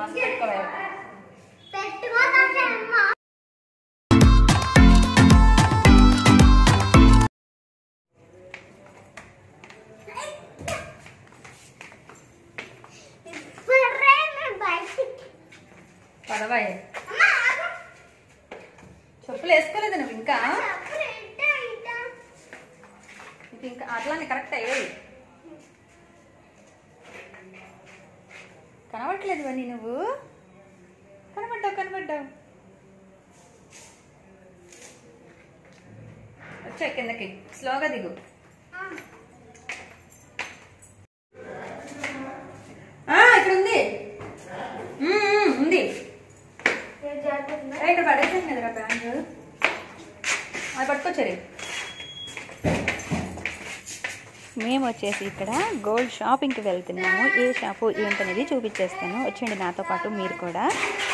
Mask పెట్టుకోవాలి పెట్టుకోదంటే అమ్మ ఇప్పుడే మేము బయటికి పదవాయి అమ్మ ఆగు. చెప్పులు వేసుకోలేదు నువ్వు ఇంకా అప్పుడు ఇట్టా ఇట్టా ఇది ఇంకా అట్లానే కరెక్ట్ అయ్యాయి కనబడట్లేదు అని నువ్వు కనబడ్డావు కనబడ్డావు వచ్చా కిందకి స్లోగా దిగు ఆ, ఇక్కడ ఉంది ఉమ్, ఉమ్, ఉంది ఏ, ఇక్కడ పడేసాను కదరా బ్యాంక్ అది పట్టుకొచ్చారు మేము వచ్చేసి ఇక్కడ గోల్డ్ షాపింగ్కి వెళ్తున్నాము ఏ షాపు ఏంటనేది చూపించేస్తాను వచ్చేయండి నాతో పాటు మీరు కూడా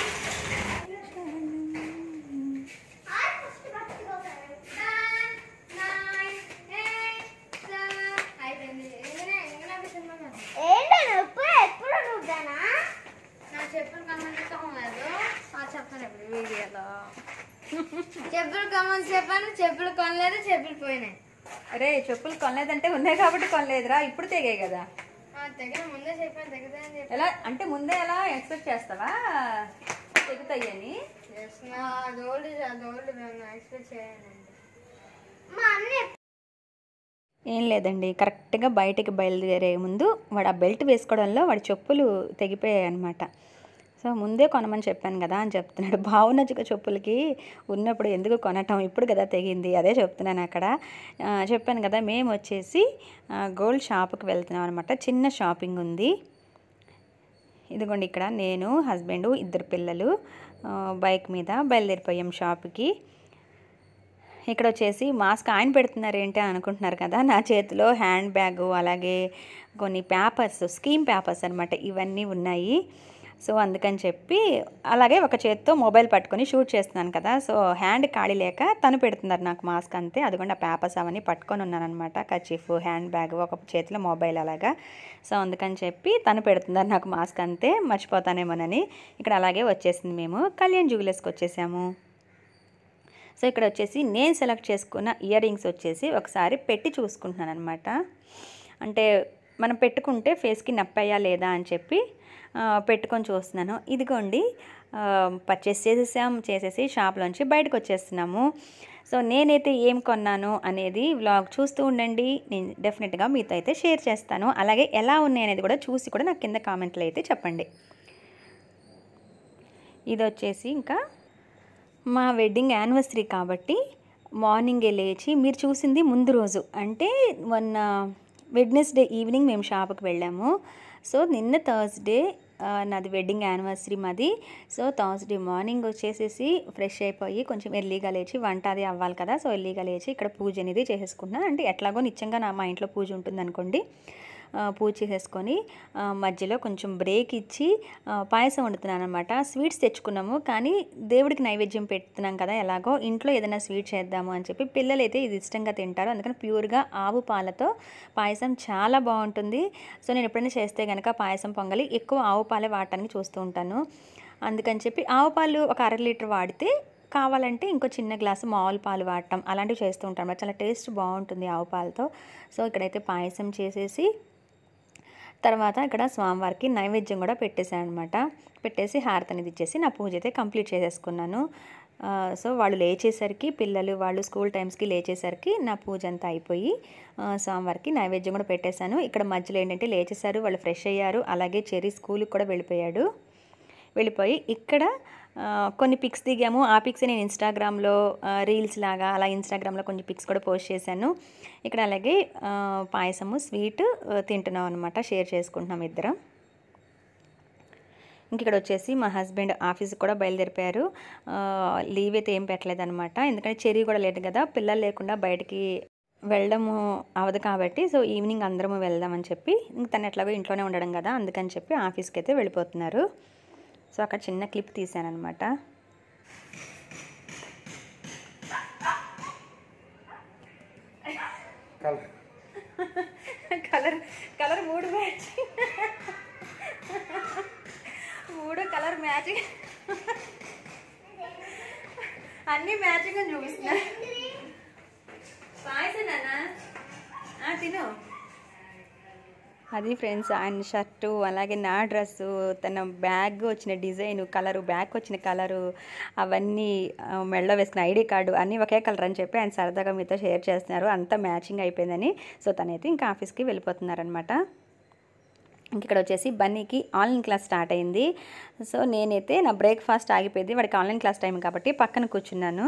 ఏంటో నొప్పి ఎప్పుడు నువ్వేనా నా చెప్పులు కమ్మని లేదు ఆ చెప్తాను ఇప్పుడు వీడియోలో చెప్పులు కమ్మని చెప్పాను చెప్పులు కొనలేదు చెప్పులు పోయినాయి అరే చెప్పులు కొనలేదంటే ఉన్నాయి కాబట్టి కొనలేదురా ఇప్పుడు తెగాయి కదా ఆ, తెగిన ముందే చెప్పాను తెగుతాయని చెప్పి ఎలా అంటే ముందే ఎలా ఎక్స్పెక్ట్ చేస్తావా తెగుతాయని చేస్తున్నా అది ఓల్డ్ అది ఓల్డ్ మేము ఎక్స్పెక్ట్ చేయండి మా అన్న ఏం లేదండి కరెక్ట్గా బయటికి బయలుదేరే ముందు వాడు ఆ బెల్ట్ వేసుకోవడంలో వాడి చెప్పులు తెగిపోయాయి అనమాట సో ముందే కొనమని చెప్పాను కదా అని చెప్తున్నాడు బాగున్నచ్చుగా చెప్పులకి ఉన్నప్పుడు ఎందుకు కొనటం ఇప్పుడు కదా తెగింది అదే చెప్తున్నాను అక్కడ ఆ, చెప్పాను కదా మేము వచ్చేసి ఆ, గోల్డ్ షాప్కి వెళ్తున్నాం అనమాట చిన్న షాపింగ్ ఉంది ఇదిగోండి ఇక్కడ నేను హస్బెండ్ ఇద్దరు పిల్లలు ఆ, బైక్ మీద బయలుదేరిపోయాం షాప్కి ఇక్కడ వచ్చేసి మాస్క్ ఆయన పెడుతున్నారు ఏంటి అని అనుకుంటున్నారు కదా నా చేతిలో హ్యాండ్ బ్యాగ్ అలాగే కొన్ని పేపర్స్ స్కీమ్ పేపర్స్ అనమాట ఇవన్నీ ఉన్నాయి సో అందుకని చెప్పి అలాగే ఒక చేత్తో మొబైల్ పట్టుకొని షూట్ చేస్తున్నాను కదా సో హ్యాండ్ ఖాళీ లేక తను పెడుతున్నారు నాకు మాస్క్ అంతే అదిగోండి ఆ పేపర్స్ అవన్నీ పట్టుకొని ఉన్నాను అనమాట కచీఫ్ హ్యాండ్ బ్యాగ్ ఒక చేతిలో మొబైల్ అలాగా సో అందుకని చెప్పి తను పెడుతున్నారు నాకు మాస్క్ అంతే మర్చిపోతానేమోనని ఇక్కడ అలాగే వచ్చేసింది మేము కళ్యాణ్ జ్యువెలర్స్కి వచ్చేసాము సో ఇక్కడ వచ్చేసి నేను సెలెక్ట్ చేసుకున్న ఇయర్ రింగ్స్ వచ్చేసి ఒకసారి పెట్టి చూసుకుంటున్నాను అనమాట అంటే మనం పెట్టుకుంటే ఫేస్కి నప్పయ్యా లేదా అని చెప్పి ఆ, పెట్టుకొని చూస్తున్నాను ఇదిగోండి పర్చేస్ చేసేసాం చేసేసి షాప్లోంచి బయటకు వచ్చేస్తున్నాము సో నేనైతే ఏం కొన్నాను అనేది వ్లాగ్ చూస్తూ ఉండండి నేను డెఫినెట్గా మీతో అయితే షేర్ చేస్తాను అలాగే ఎలా ఉన్నాయి అనేది కూడా చూసి కూడా నాకు కింద కామెంట్లో అయితే చెప్పండి ఇది వచ్చేసి ఇంకా మా వెడ్డింగ్ యానివర్సరీ కాబట్టి మార్నింగే లేచి మీరు చూసింది ముందు రోజు అంటే మొన్న వెడ్నెస్డే ఈవినింగ్ మేము షాప్కి వెళ్ళాము సో నిన్న థర్స్డే ఆ, నాది వెడ్డింగ్ యానివర్సరీ మాది సో థర్స్డే మార్నింగ్ వచ్చేసేసి ఫ్రెష్ అయిపోయి కొంచెం ఎర్లీగా లేచి వంట అది అవ్వాలి కదా సో ఎర్లీగా లేచి ఇక్కడ పూజ అనేది చేసేసుకున్నా అంటే ఎట్లాగో నిత్యంగా నా మా ఇంట్లో పూజ ఉంటుంది అనుకోండి ఆ, పూజ చేసేసుకొని ఆ, మధ్యలో కొంచెం బ్రేక్ ఇచ్చి ఆ, పాయసం వండుతున్నాను అనమాట స్వీట్స్ తెచ్చుకున్నాము కానీ దేవుడికి నైవేద్యం పెడుతున్నాం కదా ఎలాగో ఇంట్లో ఏదైనా స్వీట్ చేద్దాము అని చెప్పి పిల్లలు అయితే ఇది ఇష్టంగా తింటారు అందుకని ప్యూర్గా ఆవు పాలతో పాయసం చాలా బాగుంటుంది సో నేను ఎప్పుడైనా చేస్తే కనుక పాయసం పొంగలి ఎక్కువ ఆవు పాలే వాడటానికి చూస్తూ ఉంటాను అందుకని చెప్పి ఆవు పాలు ఒక అర లీటర్ వాడితే కావాలంటే ఇంకో చిన్న గ్లాసు మామూలు పాలు వాడటం అలాంటివి చేస్తూ ఉంటాను చాలా టేస్ట్ బాగుంటుంది ఆవు పాలతో సో ఇక్కడైతే పాయసం చేసేసి తర్వాత ఇక్కడ స్వామివారికి నైవేద్యం కూడా పెట్టేశాను అనమాట పెట్టేసి హారతి అనేది ఇచ్చేసి నా పూజ అయితే కంప్లీట్ చేసేసుకున్నాను ఆ, సో వాళ్ళు లేచేసరికి పిల్లలు వాళ్ళు స్కూల్ టైమ్స్కి లేచేసరికి నా పూజ అంతా అయిపోయి ఆ, స్వామివారికి నైవేద్యం కూడా పెట్టేశాను ఇక్కడ మధ్యలో ఏంటంటే లేచేశారు వాళ్ళు ఫ్రెష్ అయ్యారు అలాగే చెర్రీ స్కూల్కి కూడా వెళ్ళిపోయాడు వెళ్ళిపోయి ఇక్కడ ఆ, కొన్ని పిక్స్ దిగాము ఆ పిక్స్ నేను ఇన్స్టాగ్రామ్లో ఆ, రీల్స్ లాగా అలా ఇన్స్టాగ్రామ్లో కొన్ని పిక్స్ కూడా పోస్ట్ చేశాను ఇక్కడ అలాగే ఆ, పాయసము స్వీట్ ఆ, తింటున్నాం అనమాట షేర్ చేసుకుంటున్నాం ఇద్దరం ఇంక ఇక్కడ వచ్చేసి మా హస్బెండ్ ఆఫీస్కి కూడా బయలుదేరిపోయారు ఆ, లీవ్ అయితే ఏం పెట్టలేదన్నమాట ఎందుకంటే చెరీ కూడా లేదు కదా పిల్లలు లేకుండా బయటికి వెళ్ళడము అవదు కాబట్టి సో ఈవినింగ్ అందరము వెళ్దామని చెప్పి ఇంక తను ఎట్లాగో ఇంట్లోనే ఉండడం కదా అందుకని చెప్పి ఆఫీస్కి అయితే వెళ్ళిపోతున్నారు సో అక్కడ చిన్న క్లిప్ తీసానమాట కలర్ కలర్ మూడు మ్యాచ్ మూడు కలర్ మ్యాచింగ్ అన్నీ మ్యాచింగ్ అని చూపిస్తున్నారు పాయసం నాన్న ఆ, తిను అది ఫ్రెండ్స్ ఆయన షర్టు అలాగే నా డ్రెస్సు తన బ్యాగ్ వచ్చిన డిజైన్ కలరు బ్యాగ్ వచ్చిన కలరు అవన్నీ ఆ, మెడలో వేసుకున్న ఐడి కార్డు అన్నీ ఒకే కలర్ అని చెప్పి ఆయన సరదాగా మీతో షేర్ చేస్తున్నారు అంతా మ్యాచింగ్ అయిపోయిందని సో తనైతే ఇంకా ఆఫీస్కి వెళ్ళిపోతున్నారనమాట ఇంక ఇక్కడ వచ్చేసి బన్నీకి ఆన్లైన్ క్లాస్ స్టార్ట్ అయింది సో నేనైతే నా బ్రేక్ఫాస్ట్ ఆగిపోయింది వాడికి ఆన్లైన్ క్లాస్ టైం కాబట్టి పక్కన కూర్చున్నాను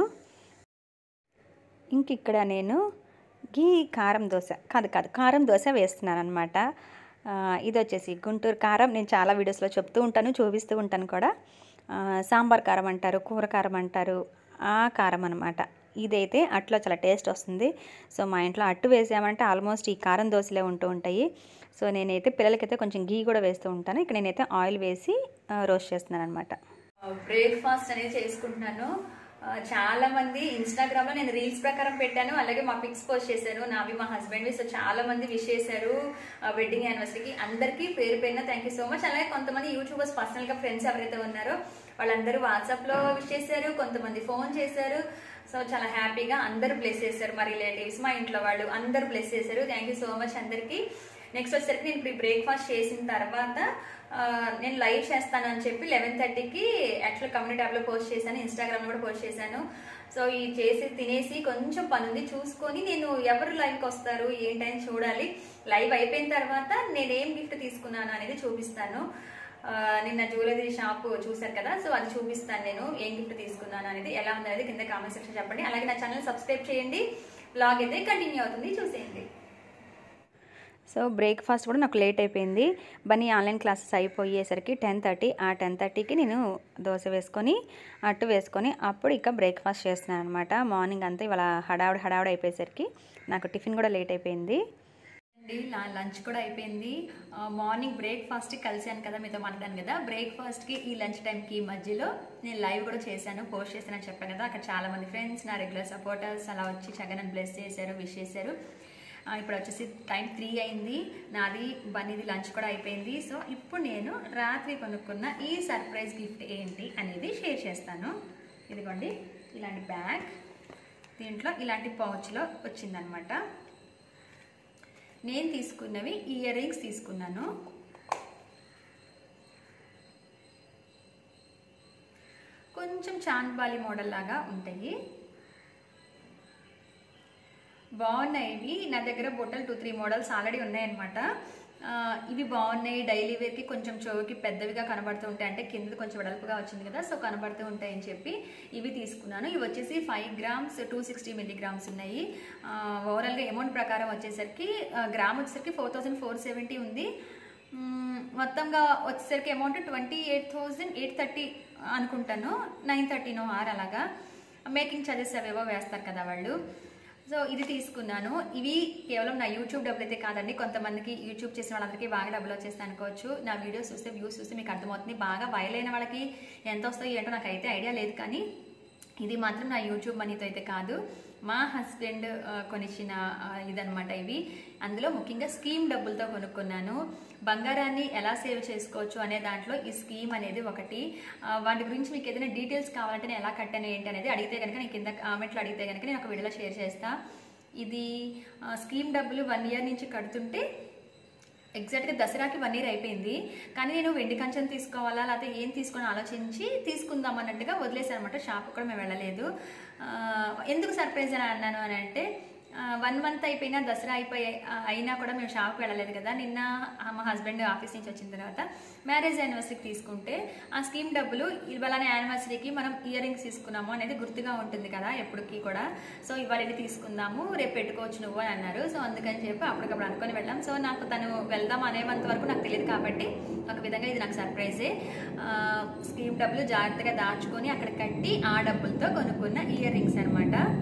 ఇంక ఇక్కడ నేను గీ కారం దోశ కాదు కాదు కారం దోశ వేస్తున్నాను అనమాట ఇది వచ్చేసి గుంటూరు కారం నేను చాలా వీడియోస్లో చెప్తూ ఉంటాను చూపిస్తూ ఉంటాను కూడా ఆ, సాంబార్ కారం అంటారు కూర కారం అంటారు ఆ కారం అనమాట ఇదైతే అట్లో చాలా టేస్ట్ వస్తుంది సో మా ఇంట్లో అట్టు వేసామంటే ఆల్మోస్ట్ ఈ కారం దోశలే ఉంటూ ఉంటాయి సో నేనైతే పిల్లలకైతే కొంచెం గీ కూడా వేస్తూ ఉంటాను ఇక్కడ నేనైతే ఆయిల్ వేసి రోస్ట్ చేస్తున్నాను అనమాట బ్రేక్ఫాస్ట్ అనేది చేసుకుంటున్నాను ఆ, చాలా మంది ఇన్స్టాగ్రామ్ లో నేను రీల్స్ ప్రకారం పెట్టాను అలాగే మా పిక్స్ పోస్ట్ చేశాను నావి మా హస్బెండ్ సో చాలా మంది విష్ చేశారు వెడ్డింగ్ యానివర్సరీకి అందరికీ పేరు పేరున థ్యాంక్ యూ సో మచ్ అలాగే కొంతమంది యూట్యూబర్స్ పర్సనల్ గా ఫ్రెండ్స్ ఎవరైతే ఉన్నారో వాళ్ళందరూ వాట్సాప్ లో విష్ చేశారు కొంతమంది ఫోన్ చేశారు సో చాలా హ్యాపీగా అందరూ బ్లెస్ చేశారు మా రిలేటివ్స్ మా ఇంట్లో వాళ్ళు అందరూ బ్లెస్ చేశారు థ్యాంక్ యూ సో మచ్ అందరికీ నెక్స్ట్ వచ్చేసరికి నేను ఇప్పుడు బ్రేక్ఫాస్ట్ చేసిన తర్వాత ఆ, నేను లైవ్ చేస్తాను అని చెప్పి లెవెన్ థర్టీకి యాక్చువల్ కమ్యూనిటీ ట్యాబ్లో పోస్ట్ చేశాను ఇన్స్టాగ్రామ్లో కూడా పోస్ట్ చేశాను సో ఈ చేసి తినేసి కొంచెం పని ఉంది చూసుకొని నేను ఎవరు లైవ్కి వస్తారు ఏంటని చూడాలి లైవ్ అయిపోయిన తర్వాత నేను ఏం గిఫ్ట్ తీసుకున్నాను అనేది చూపిస్తాను ఆ, నిన్న జ్యువెలరీ షాప్ చూశారు కదా సో అది చూపిస్తాను నేను ఏం గిఫ్ట్ తీసుకున్నాను అనేది ఎలా ఉంది అనేది కింద కామెంట్ సెక్షన్ చెప్పండి అలాగే నా ఛానల్ సబ్స్క్రైబ్ చేయండి బ్లాగ్ అయితే కంటిన్యూ అవుతుంది చూసేయండి సో బ్రేక్ఫాస్ట్ కూడా నాకు లేట్ అయిపోయింది బన్నీ ఆన్లైన్ క్లాసెస్ అయిపోయేసరికి టెన్ థర్టీ ఆ టెన్ థర్టీకి నేను దోశ వేసుకొని అట్టు వేసుకొని అప్పుడు ఇక బ్రేక్ఫాస్ట్ చేస్తున్నాను అనమాట మార్నింగ్ అంతా ఇవాళ హడావుడి హడావుడి అయిపోయేసరికి నాకు టిఫిన్ కూడా లేట్ అయిపోయింది అండి నా లంచ్ కూడా అయిపోయింది ఆ, మార్నింగ్ బ్రేక్ఫాస్ట్ కలిసాను కదా మీతో మాట్లాడాను కదా బ్రేక్ఫాస్ట్కి ఈ లంచ్ టైంకి మధ్యలో నేను లైవ్ కూడా చేశాను పోస్ట్ చేశానని చెప్పాను కదా అక్కడ చాలా మంది ఫ్రెండ్స్ నా రెగ్యులర్ సపోర్టర్స్ అలా వచ్చి చక్కగా నన్ను బ్లెస్ చేశారు విష్ చేశారు ఆ, ఇప్పుడు వచ్చేసి టైం త్రీ అయింది నాది బన్నీది లంచ్ కూడా అయిపోయింది సో ఇప్పుడు నేను రాత్రి కొనుక్కున్న ఈ సర్ప్రైజ్ గిఫ్ట్ ఏంటి అనేది షేర్ చేస్తాను ఇదిగోండి ఇలాంటి బ్యాగ్ దీంట్లో ఇలాంటి పౌచ్లో వచ్చిందనమాట నేను తీసుకున్నవి ఇయర్ రింగ్స్ తీసుకున్నాను కొంచెం చాంద్బాలి మోడల్ లాగా ఉంటాయి బాగున్నాయి ఇవి నా దగ్గర బొట్టలు టూ త్రీ మోడల్స్ ఆల్రెడీ ఉన్నాయన్నమాట ఆ, ఇవి బాగున్నాయి డైలీ వేర్కి కొంచెం చెవుకి పెద్దవిగా కనబడుతూ ఉంటాయి అంటే కింద కొంచెం వెడల్పుగా వచ్చింది కదా సో కనబడుతూ ఉంటాయి అని చెప్పి ఇవి తీసుకున్నాను ఇవి వచ్చేసి five grams two sixty milligrams ఉన్నాయి ఆ, ఓవరాల్గా అమౌంట్ ప్రకారం వచ్చేసరికి ఆ, గ్రామ్ వచ్చేసరికి ఫోర్ థౌసండ్ ఫోర్ సెవెంటీ ఉంది మ్మ్, మొత్తంగా వచ్చేసరికి amount twenty eight thousand eight thirty అనుకుంటాను నైన్ థర్టీనో ఆర్ అలాగా మేకింగ్ ఛార్జెస్ అవేవో వేస్తారు కదా వాళ్ళు సో ఇది తీసుకున్నాను ఇవి కేవలం నా యూట్యూబ్ డబ్బులు అయితే కాదండి కొంతమందికి యూట్యూబ్ చేసిన వాళ్ళందరికీ బాగా డబ్బులు వచ్చేస్తాయి అనుకోవచ్చు నా వీడియోస్ చూస్తే వ్యూస్ చూస్తే మీకు అర్థమవుతుంది బాగా వైరల్ అయిన వాళ్ళకి ఎంత వస్తాయి ఏంటో నాకు అయితే ఐడియా లేదు కానీ ఇది మాత్రం నా యూట్యూబ్ మనీతో అయితే కాదు మా హస్బెండ్ ఆ, కొనిచ్చిన ఆ, ఇదనమాట ఇవి అందులో ముఖ్యంగా స్కీమ్ డబ్బులతో కొనుక్కున్నాను బంగారాన్ని ఎలా సేవ్ చేసుకోవచ్చు అనే దాంట్లో ఈ స్కీమ్ అనేది ఒకటి ఆ, వాటి గురించి మీకు ఏదైనా డీటెయిల్స్ కావాలంటే నేను ఎలా కట్టాను ఏంటి అనేది అడిగితే కనుక నేను కింద కామెంట్లో అడిగితే కనుక నేను ఒక వీడియోలో షేర్ చేస్తా ఇది ఆ, స్కీమ్ డబ్బులు వన్ ఇయర్ నుంచి కడుతుంటే ఎగ్జాక్ట్గా దసరాకి వన్ ఇయర్ అయిపోయింది కానీ నేను వెండి కంచెం తీసుకోవాలా లేకపోతే ఏం తీసుకొని ఆలోచించి తీసుకుందాం అన్నట్టుగా వదిలేసాను అనమాట షాప్ కూడా మేము వెళ్ళలేదు ఆ, ఎందుకు సర్ప్రైజ్ అని అన్నాను అని అంటే వన్ మంత్ అయిపోయినా దసరా అయిపోయి ఆ, అయినా కూడా మేము షాప్కి వెళ్ళలేదు కదా నిన్న ఆ, మా హస్బెండ్ ఆఫీస్ నుంచి వచ్చిన తర్వాత మ్యారేజ్ యానివర్సరీకి తీసుకుంటే ఆ స్కీమ్ డబ్బులు ఇవాళ యానివర్సరీకి మనం ఇయర్ రింగ్స్ తీసుకున్నాము అనేది గుర్తుగా ఉంటుంది కదా ఎప్పటికీ కూడా సో ఇవాళ ఇవి తీసుకుందాము రేపు పెట్టుకోవచ్చు నువ్వు అని అన్నారు సో అందుకని చెప్పి అప్పటికప్పుడు అనుకొని వెళ్ళాం సో నాకు తను వెళ్దాం అనేంత వరకు నాకు తెలియదు కాబట్టి ఒక విధంగా ఇది నాకు సర్ప్రైజే ఆ, స్కీమ్ డబ్బులు జాగ్రత్తగా దాచుకొని అక్కడ కట్టి ఆ డబ్బులతో కొనుక్కున్న ఇయర్ రింగ్స్ అనమాట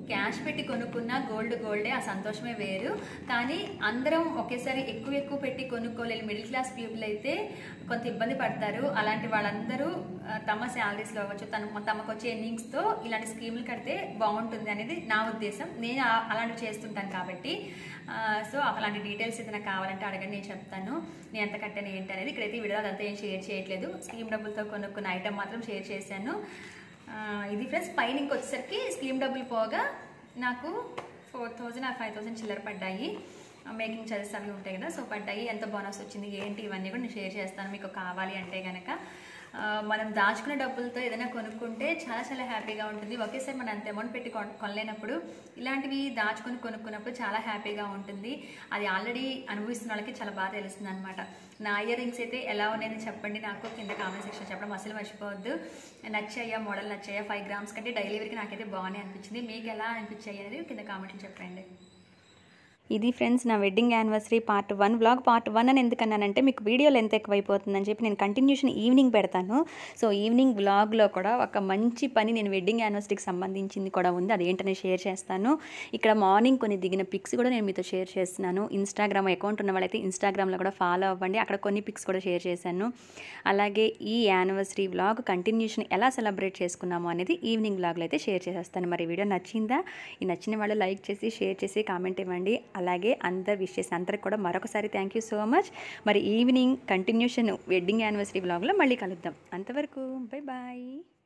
క్యాష్ పెట్టి కొనుక్కున్న గోల్డ్ గోల్డే ఆ సంతోషమే వేరు కానీ అందరం ఒకేసారి ఎక్కువ ఎక్కువ పెట్టి కొనుక్కోలేని మిడిల్ క్లాస్ పీపుల్ అయితే కొంత ఇబ్బంది పడతారు అలాంటి వాళ్ళందరూ ఆ, తమ శాలరీస్లో అవ్వచ్చు తన తమకు వచ్చే ఎర్నింగ్స్తో ఇలాంటి స్కీములు కడితే బాగుంటుంది అనేది నా ఉద్దేశం నేను ఆ- అలాంటివి చేస్తుంటాను కాబట్టి ఆ, సో అలాంటి డీటెయిల్స్ ఏదైనా కావాలంటే అడగండి నేను చెప్తాను నేను ఎంత కట్టాను ఏంటి అనేది ఇక్కడైతే ఈ వీడియో అదంతా ఏం షేర్ చేయట్లేదు స్కీమ్ డబ్బులతో కొనుక్కున్న ఐటమ్ మాత్రం షేర్ చేశాను ఆ, ఇది ఫ్రెండ్స్ పైన ఇంకొచ్చేసరికి స్కీమ్ డబ్బులు పోగా నాకు ఫోర్ థౌజండ్ ఆ ఫైవ్ థౌజండ్ చిల్లర పడ్డాయి మేకింగ్ చార్జెస్ అవి ఉంటాయి కదా సో పడ్డాయి ఎంత బోనస్ వచ్చింది ఏంటి ఇవన్నీ కూడా నేను షేర్ చేస్తాను మీకు కావాలి అంటే కనుక ఆ, మనం దాచుకున్న డబ్బులతో ఏదైనా కొనుక్కుంటే చాలా చాలా హ్యాపీగా ఉంటుంది ఒకేసారి మనం అంత అమౌంట్ పెట్టి కొన- కొనలేనప్పుడు ఇలాంటివి దాచుకొని కొనుక్కున్నప్పుడు చాలా హ్యాపీగా ఉంటుంది అది ఆల్రెడీ అనుభవిస్తున్న వాళ్ళకి చాలా బాగా తెలుస్తుంది అనమాట నా ఇయర్ రింగ్స్ అయితే ఎలా ఉన్నాయని చెప్పండి నాకు కింద కామెంట్ సెక్షన్ చెప్పడం అసలు మర్చిపోవద్దు నచ్చాయా మోడల్ నచ్చాయా ఫైవ్ గ్రామ్స్ కంటే డైలీ వేర్కి నాకైతే బాగానే అనిపించింది మీకు ఎలా అనిపించాయి అనేది కింద కామెంట్లు చెప్పండి ఇది ఫ్రెండ్స్ నా wedding anniversary part one vlog part one అని ఎందుకన్నానంటే మీకు వీడియోలు ఎంత ఎక్కువైపోతుందని చెప్పి నేను కంటిన్యూషన్ ఈవినింగ్ పెడతాను సో ఈవినింగ్ వ్లాగ్లో కూడా ఒక మంచి పని నేను వెడ్డింగ్ యానివర్సరీకి సంబంధించింది కూడా ఉంది అదేంటనే షేర్ చేస్తాను ఇక్కడ మార్నింగ్ కొన్ని దిగిన పిక్స్ కూడా నేను మీతో షేర్ చేస్తున్నాను ఇన్స్టాగ్రామ్ అకౌంట్ ఉన్న వాళ్ళైతే ఇన్స్టాగ్రామ్లో కూడా ఫాలో అవ్వండి అక్కడ కొన్ని పిక్స్ కూడా షేర్ చేశాను అలాగే ఈ యానివర్సరీ వ్లాగ్ కంటిన్యూషన్ ఎలా సెలబ్రేట్ చేసుకున్నాము అనేది ఈవినింగ్ వ్లాగ్లో అయితే షేర్ చేసేస్తాను మరి వీడియో నచ్చిందా ఈ నచ్చిన వాళ్ళు లైక్ చేసి షేర్ చేసి కామెంట్ ఇవ్వండి అలాగే అందరు విష్ చేసి అందరికి కూడా మరొకసారి థ్యాంక్ యూ సో మచ్ మరి ఈవినింగ్ కంటిన్యూషన్ వెడ్డింగ్ యానివర్సరీ బ్లాగ్లో మళ్ళీ కలుద్దాం అంతవరకు బై బాయ్